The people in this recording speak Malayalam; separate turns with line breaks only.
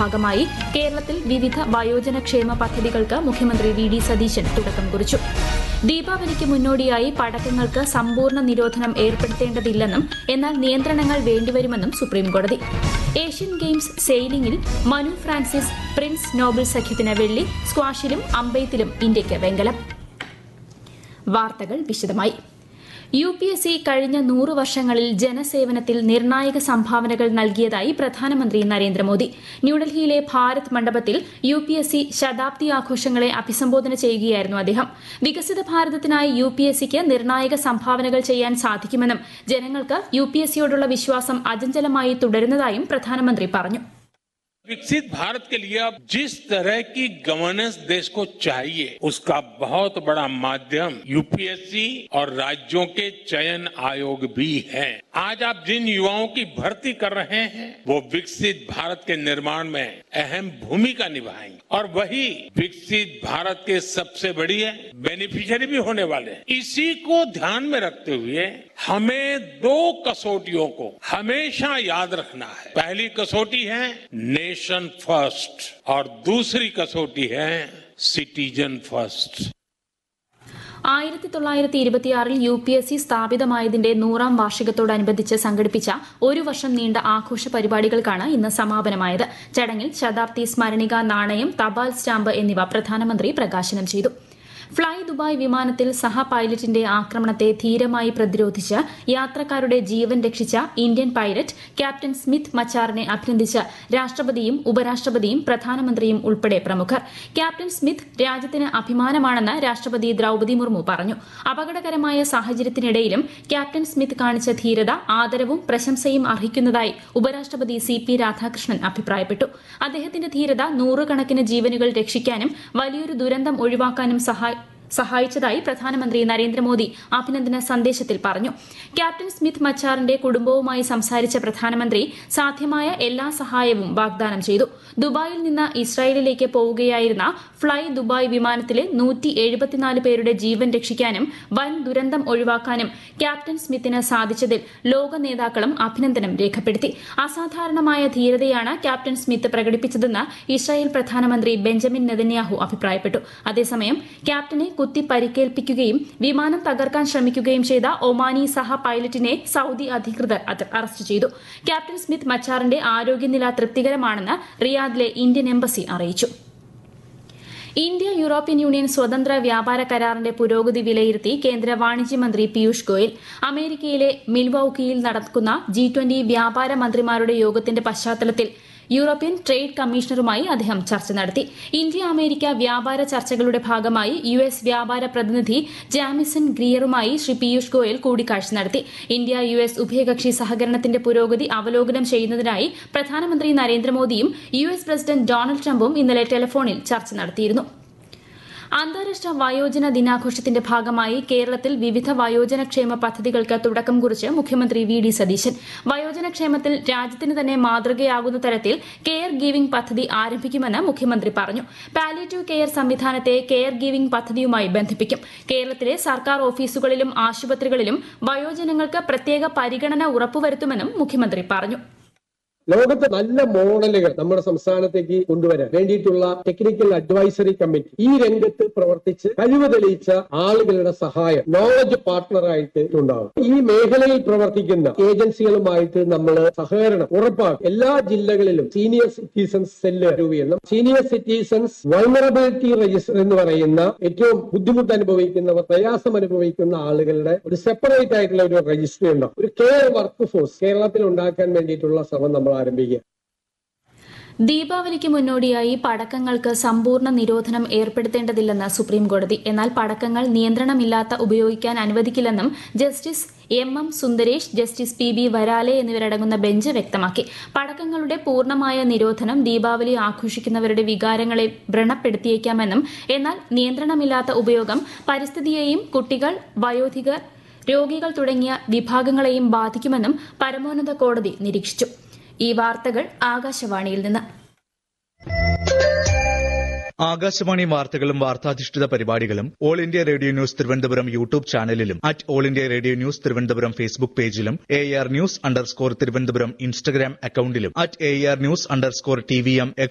ഭാഗമായി കേരളത്തിൽ വിവിധ വയോജനക്ഷേമ പദ്ധതികൾക്ക് മുഖ്യമന്ത്രി വി ഡി സതീശൻ തുടക്കം കുറിച്ചു ദീപാവലിക്ക് മുന്നോടിയായി പടക്കങ്ങൾക്ക് സമ്പൂർണ്ണ നിരോധനം ഏർപ്പെടുത്തേണ്ടതില്ലെന്നും എന്നാൽ നിയന്ത്രണങ്ങൾ വേണ്ടിവരുമെന്നും സുപ്രീംകോടതി ഏഷ്യൻ ഗെയിംസ് സെയിലിംഗിൽ മനു ഫ്രാൻസിസ് പ്രിൻസ് നോബൽ സഖ്യത്തിന് വെള്ളി സ്ക്വാഷിലും അമ്പെയ്ത്തിലും ഇന്ത്യയ്ക്ക് വെങ്കലം വാർത്തകൾ വിശദമായി യു പി എസ് സി കഴിഞ്ഞ നൂറ് വർഷങ്ങളിൽ ജനസേവനത്തിൽ നിർണായക സംഭാവനകൾ നൽകിയതായി പ്രധാനമന്ത്രി നരേന്ദ്രമോദി ന്യൂഡൽഹിയിലെ ഭാരത് മണ്ഡപത്തിൽ യു പി എസ് സി ശതാബ്ദി ആഘോഷങ്ങളെ അഭിസംബോധന ചെയ്യുകയായിരുന്നു അദ്ദേഹം വികസിത ഭാരതത്തിനായി യു പി എസ് സിക്ക് നിർണായക സംഭാവനകൾ ചെയ്യാൻ സാധിക്കുമെന്നും ജനങ്ങൾക്ക് യു പി എസ് സിയോടുള്ള വിശ്വാസം അചഞ്ചലമായി തുടരുന്നതായും പ്രധാനമന്ത്രി പറഞ്ഞു
विकसित भारत के लिए अब जिस तरह की गवर्नेंस देश को चाहिए उसका बहुत बड़ा माध्यम यूपीएससी और राज्यों के चयन आयोग भी है आज आप जिन युवाओं की भर्ती कर रहे हैं वो विकसित भारत के निर्माण में अहम भूमिका निभाएंगे और वही विकसित भारत के सबसे बड़ी बेनिफिशियरी भी होने वाले हैं इसी को ध्यान में रखते हुए हमें दो कसौटियों को हमेशा याद रखना है पहली कसौटी है नेशन फर्स्ट और दूसरी कसौटी है सिटीजन फर्स्ट
ആയിരത്തി തൊള്ളായിരത്തി ഇരുപത്തിയാറിൽ യു പി എസ് സി സ്ഥാപിതമായതിന്റെ നൂറാം വാർഷികത്തോടനുബന്ധിച്ച് സംഘടിപ്പിച്ച ഒരു വർഷം നീണ്ട ആഘോഷ പരിപാടികൾക്കാണ് ഇന്ന് സമാപനമായത് ചടങ്ങിൽ ശതാബ്ദി സ്മരണിക നാണയം തപാൽ സ്റ്റാമ്പ് എന്നിവ പ്രധാനമന്ത്രി പ്രകാശനം ചെയ്തു ഫ്ളൈ ദുബായ് വിമാനത്തിൽ സഹ പൈലറ്റിന്റെ ആക്രമണത്തെ ധീരമായി പ്രതിരോധിച്ച് യാത്രക്കാരുടെ ജീവൻ രക്ഷിച്ച ഇന്ത്യൻ പൈലറ്റ് ക്യാപ്റ്റൻ സ്മിത്ത് മച്ചാറിനെ അഭിനന്ദിച്ച് രാഷ്ട്രപതിയും ഉപരാഷ്ട്രപതിയും പ്രധാനമന്ത്രിയും ഉൾപ്പെടെ പ്രമുഖർ ക്യാപ്റ്റൻ സ്മിത്ത് രാജ്യത്തിന് അഭിമാനമാണെന്ന് രാഷ്ട്രപതി ദ്രൌപതി മുർമു പറഞ്ഞു അപകടകരമായ സാഹചര്യത്തിനിടയിലും ക്യാപ്റ്റൻ സ്മിത്ത് കാണിച്ച ധീരത ആദരവും പ്രശംസയും അർഹിക്കുന്നതായി ഉപരാഷ്ട്രപതി സി പി രാധാകൃഷ്ണൻ അഭിപ്രായപ്പെട്ടു അദ്ദേഹത്തിന്റെ ധീരത നൂറുകണക്കിന് ജീവനുകൾ രക്ഷിക്കാനും വലിയൊരു ദുരന്തം ഒഴിവാക്കാനും സഹായി സഹായിച്ചതായി പ്രധാനമന്ത്രി നരേന്ദ്രമോദി അഭിനന്ദന സന്ദേശത്തിൽ പറഞ്ഞു ക്യാപ്റ്റൻ സ്മിത്ത് മച്ചാറിന്റെ കുടുംബവുമായി സംസാരിച്ച പ്രധാനമന്ത്രി സാധ്യമായ എല്ലാ സഹായവും വാഗ്ദാനം ചെയ്തു ദുബായിൽ നിന്ന് ഇസ്രായേലിലേക്ക് പോവുകയായിരുന്ന ഫ്ളൈ ദുബായ് വിമാനത്തിലെ നൂറ്റി എഴുപത്തിനാല് പേരുടെ ജീവൻ രക്ഷിക്കാനും വൻ ദുരന്തം ഒഴിവാക്കാനും ക്യാപ്റ്റൻ സ്മിത്തിന് സാധിച്ചതിൽ ലോക നേതാക്കളും അഭിനന്ദനം രേഖപ്പെടുത്തി അസാധാരണമായ ധീരതയാണ് ക്യാപ്റ്റൻ സ്മിത്ത് പ്രകടിപ്പിച്ചതെന്ന് ഇസ്രായേൽ പ്രധാനമന്ത്രി ബെഞ്ചമിൻ നെതന്യാഹു അഭിപ്രായപ്പെട്ടു അതേസമയം ക്യാപ്റ്റനെ കുത്തി പരിക്കേൽപ്പിക്കുകയും വിമാനം തകർക്കാൻ ശ്രമിക്കുകയും ചെയ്ത ഒമാനി സഹ പൈലറ്റിനെ സൌദി അധികൃതർ അറസ്റ്റ് ചെയ്തു ക്യാപ്റ്റൻ സ്മിത്ത് മച്ചാറിന്റെ ആരോഗ്യനില തൃപ്തികരമാണെന്ന് റിയാദിലെ ഇന്ത്യൻ എംബസി അറിയിച്ചു ഇന്ത്യ യൂറോപ്യൻ യൂണിയൻ സ്വതന്ത്ര വ്യാപാര കരാറിന്റെ പുരോഗതി വിലയിരുത്തി കേന്ദ്ര വാണിജ്യ മന്ത്രി പീയൂഷ് ഗോയൽ അമേരിക്കയിലെ മിൽവൌക്കിയിൽ നടക്കുന്ന ജി ട്വന്റി വ്യാപാര മന്ത്രിമാരുടെ യോഗത്തിന്റെ പശ്ചാത്തലത്തിൽ യൂറോപ്യൻ ട്രേഡ് കമ്മീഷണറുമായി അദ്ദേഹം ചർച്ച നടത്തി ഇന്ത്യ അമേരിക്ക വ്യാപാര ചർച്ചകളുടെ ഭാഗമായി യു എസ് വ്യാപാര പ്രതിനിധി ജാമിസൺ ഗ്രിയറുമായി ശ്രീ പീയൂഷ് ഗോയൽ കൂടിക്കാഴ്ച നടത്തി ഇന്ത്യ യു എസ് ഉഭയകക്ഷി സഹകരണത്തിന്റെ പുരോഗതി അവലോകനം ചെയ്യുന്നതിനായി പ്രധാനമന്ത്രി നരേന്ദ്രമോദിയും യു എസ് പ്രസിഡന്റ് ഡൊണാൾഡ് ട്രംപും ഇന്നലെ ടെലിഫോണിൽ ചർച്ച നടത്തിയിരുന്നു അന്താരാഷ്ട്ര വയോജന ദിനാഘോഷത്തിന്റെ ഭാഗമായി കേരളത്തിൽ വിവിധ വയോജനക്ഷേമ പദ്ധതികൾക്ക് തുടക്കം കുറിച്ച് മുഖ്യമന്ത്രി വി ഡി സതീശൻ വയോജനക്ഷേമത്തിൽ രാജ്യത്തിന് തന്നെ മാതൃകയാകുന്ന തരത്തിൽ കെയർ ഗീവിംഗ് പദ്ധതി ആരംഭിക്കുമെന്ന് മുഖ്യമന്ത്രി പറഞ്ഞു പാലിയേറ്റീവ് കെയർ സംവിധാനത്തെ കെയർ ഗീവിംഗ് പദ്ധതിയുമായി ബന്ധിപ്പിക്കും കേരളത്തിലെ സർക്കാർ ഓഫീസുകളിലും ആശുപത്രികളിലും വയോജനങ്ങൾക്ക് പ്രത്യേക പരിഗണന ഉറപ്പുവരുത്തുമെന്നും മുഖ്യമന്ത്രി പറഞ്ഞു
ലോകത്തെ നല്ല മോഡലുകൾ നമ്മുടെ സംസ്ഥാനത്തേക്ക് കൊണ്ടുവരാൻ വേണ്ടിയിട്ടുള്ള ടെക്നിക്കൽ അഡ്വൈസറി കമ്മിറ്റി ഈ രംഗത്ത് പ്രവർത്തിച്ച് കഴിവ് തെളിയിച്ച ആളുകളുടെ സഹായം നോളജ് പാർട്ട്ണറായിട്ട് ഉണ്ടാവും ഈ മേഖലയിൽ പ്രവർത്തിക്കുന്ന ഏജൻസികളുമായിട്ട് നമ്മൾ സഹകരണം ഉറപ്പാക്കും എല്ലാ ജില്ലകളിലും സീനിയർ സിറ്റിസൺസ് സെല്ല് രൂപീകരണം സീനിയർ സിറ്റിസൺസ് വൾണറബിലിറ്റി രജിസ്റ്റർ എന്ന് പറയുന്ന ഏറ്റവും ബുദ്ധിമുട്ട് അനുഭവിക്കുന്നവർ പ്രയാസം അനുഭവിക്കുന്ന ആളുകളുടെ ഒരു സെപ്പറേറ്റ് ആയിട്ടുള്ള ഒരു രജിസ്റ്റർ ഉണ്ടാവും ഒരു കെയർ വർക്ക് ഫോഴ്സ് കേരളത്തിൽ ഉണ്ടാക്കാൻ വേണ്ടിയിട്ടുള്ള ശ്രമം നമ്മൾ ആരംഭിക്കുക
ദീപാവലിക്ക് മുന്നോടിയായി പടക്കങ്ങൾക്ക് സമ്പൂർണ്ണ നിരോധനം ഏർപ്പെടുത്തേണ്ടതില്ലെന്ന് സുപ്രീംകോടതി എന്നാൽ പടക്കങ്ങൾ നിയന്ത്രണമില്ലാത്ത ഉപയോഗിക്കാൻ അനുവദിക്കില്ലെന്നും justice M M Sundresh justice P B Varale എന്നിവരടങ്ങുന്ന ബെഞ്ച് വ്യക്തമാക്കി പടക്കങ്ങളുടെ പൂർണ്ണമായ നിരോധനം ദീപാവലി ആഘോഷിക്കുന്നവരുടെ വികാരങ്ങളെ വ്രണപ്പെടുത്തിയേക്കാമെന്നും എന്നാൽ നിയന്ത്രണമില്ലാത്ത ഉപയോഗം പരിസ്ഥിതിയെയും കുട്ടികൾ വയോധികർ രോഗികൾ തുടങ്ങിയ വിഭാഗങ്ങളെയും ബാധിക്കുമെന്നും പരമോന്നത കോടതി നിരീക്ഷിച്ചു ഈ വാർത്തകൾ ആകാശവാണിയിൽ നിന്ന്
ആകാശവാണി വാർത്തകളും വാർത്താധിഷ്ഠിത പരിപാടികളും all India radio news Thiruvananthapuram YouTube ചാനലിലും at all India radio news Thiruvananthapuram Facebook പേജിലും A R news underscore Thiruvananthapuram Instagram അക്കൌണ്ടിലും at A R news underscore T V M